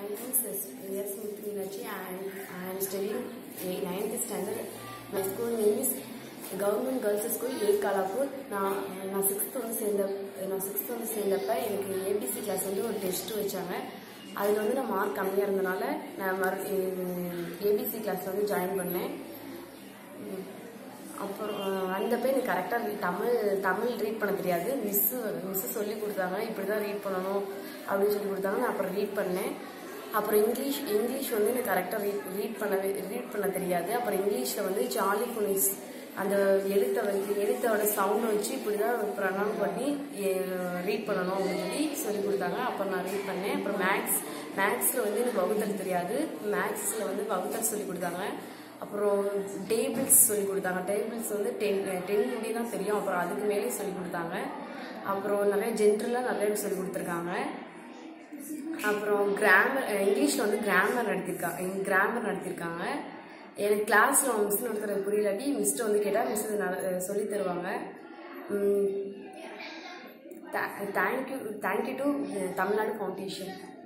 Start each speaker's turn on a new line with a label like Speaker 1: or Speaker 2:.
Speaker 1: My name is S. Smith Meenakshi and I am studying a- ninth standard. My school name is government girls school A Kalapur நான் நான் sixth வந்து சேர்ந்த நான் sixth வந்து சேர்ந்தப்ப எனக்கு ABC class வந்து ஒரு டெஸ்ட் வச்சாங்க அதில் வந்து நான் மார்க் கம்மியாக இருந்தனால நான் மறு ஏபிசி கிளாஸ் வந்து ஜாயின் பண்ணேன் உம், அப்புறம் அஹ், வந்தப்ப எனக்கு கரெக்டாக தமிழ் தமிழ் ரீட் பண்ண தெரியாது மிஸ்ஸு மிஸ்ஸு சொல்லி கொடுத்தாங்க இப்படி தான் ரீட் பண்ணணும் அப்படின்னு சொல்லி கொடுத்தாங்க நான் அப்புறம் ரீட் பண்ணேன் அப்புறம் இங்கிலீஷ் இங்கிலீஷ் வந்து எனக்கு கரெக்டாக ரீட் ரீட் பண்ணவே ரீட் பண்ண தெரியாது அப்புறம் இங்கிலீஷில் வந்து ஜாலி புனிஸ் அந்த எழுத்தை வந்து எழுத்தோட சவுண்ட் வச்சு இப்படி தான் ப்ரொனவுன் பண்ணி ரீட் பண்ணணும் அப்படின்னு சொல்லி சொல்லி கொடுத்தாங்க அப்புறம் நான் ரீட் பண்ணேன் அப்புறம் மேக்ஸ் மேக்ஸில் வந்து எனக்கு வகுத்தல் தெரியாது மேக்ஸில் வந்து வகுத்தல் சொல்லி கொடுத்தாங்க அப்புறம் டேபிள்ஸ் சொல்லி கொடுத்தாங்க டேபிள்ஸ் வந்து டென் டென் முடி தான் தெரியும் அப்புறம் அதுக்கு மேலே சொல்லி கொடுத்தாங்க அப்புறம் நிறைய ஜென்ரலாக நிறைய சொல்லி கொடுத்துருக்காங்க அப்புறம் கிராமர் இங்கிலீஷில் வந்து கிராமர் நடத்திருக்காங்க கிராமர் நடத்திருக்காங்க எனக்கு கிளாஸில் அவங்க மிஸ் நடத்துறது புரியலாட்டி மிஸ்ட்டு வந்து கேட்டால் மிஸ் சொல்லி தருவாங்க thank you thank you to Tamil Nadu foundation